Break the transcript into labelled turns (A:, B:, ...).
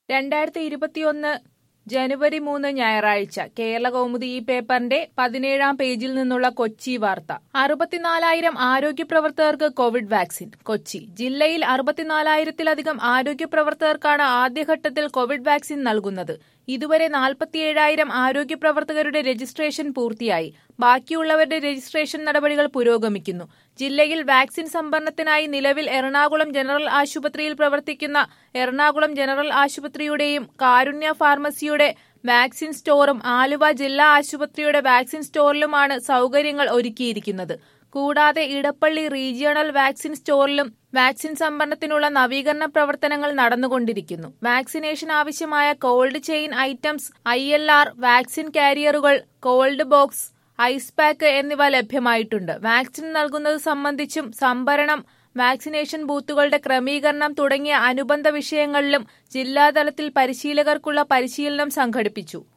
A: രണ്ടായിരത്തി ഇരുപത്തിയൊന്ന് ജനുവരി മൂന്ന് ഞായറാഴ്ച കേരള കൗമുദി ഈ പേപ്പറിന്റെ പതിനേഴാം പേജിൽ നിന്നുള്ള കൊച്ചി വാർത്ത അറുപത്തിനാലായിരം ആരോഗ്യ പ്രവർത്തകർക്ക് കോവിഡ് വാക്സിൻ കൊച്ചി ജില്ലയിൽ അറുപത്തിനാലായിരത്തിലധികം ആരോഗ്യ പ്രവർത്തകർക്കാണ് ആദ്യഘട്ടത്തിൽ കോവിഡ് വാക്സിൻ നൽകുന്നത് ഇതുവരെ നാൽപ്പത്തിയേഴായിരം ആരോഗ്യ പ്രവർത്തകരുടെ രജിസ്ട്രേഷൻ പൂർത്തിയായി ബാക്കിയുള്ളവരുടെ രജിസ്ട്രേഷൻ നടപടികൾ പുരോഗമിക്കുന്നു ജില്ലയിൽ വാക്സിൻ സംഭരണത്തിനായി നിലവിൽ എറണാകുളം ജനറൽ ആശുപത്രിയിൽ പ്രവർത്തിക്കുന്ന എറണാകുളം ജനറൽ ആശുപത്രിയുടെയും കാരുണ്യ ഫാർമസിയുടെ വാക്സിൻ സ്റ്റോറും ആലുവ ജില്ലാ ആശുപത്രിയുടെ വാക്സിൻ സ്റ്റോറിലുമാണ് സൗകര്യങ്ങൾ ഒരുക്കിയിരിക്കുന്നത് കൂടാതെ ഇടപ്പള്ളി റീജിയണൽ വാക്സിൻ സ്റ്റോറിലും വാക്സിൻ സംഭരണത്തിനുള്ള നവീകരണ പ്രവർത്തനങ്ങൾ നടന്നുകൊണ്ടിരിക്കുന്നു വാക്സിനേഷൻ ആവശ്യമായ cold chain items I L R vaccine കാരിയറുകൾ കോൾഡ് ബോക്സ് ഐസ് പാക്ക് എന്നിവ ലഭ്യമായിട്ടുണ്ട് വാക്സിൻ നൽകുന്നത് സംബന്ധിച്ചും സംഭരണം വാക്സിനേഷൻ ബൂത്തുകളുടെ ക്രമീകരണം തുടങ്ങിയ അനുബന്ധ വിഷയങ്ങളിലും ജില്ലാതലത്തിൽ പരിശീലകർക്കുള്ള പരിശീലനം സംഘടിപ്പിച്ചു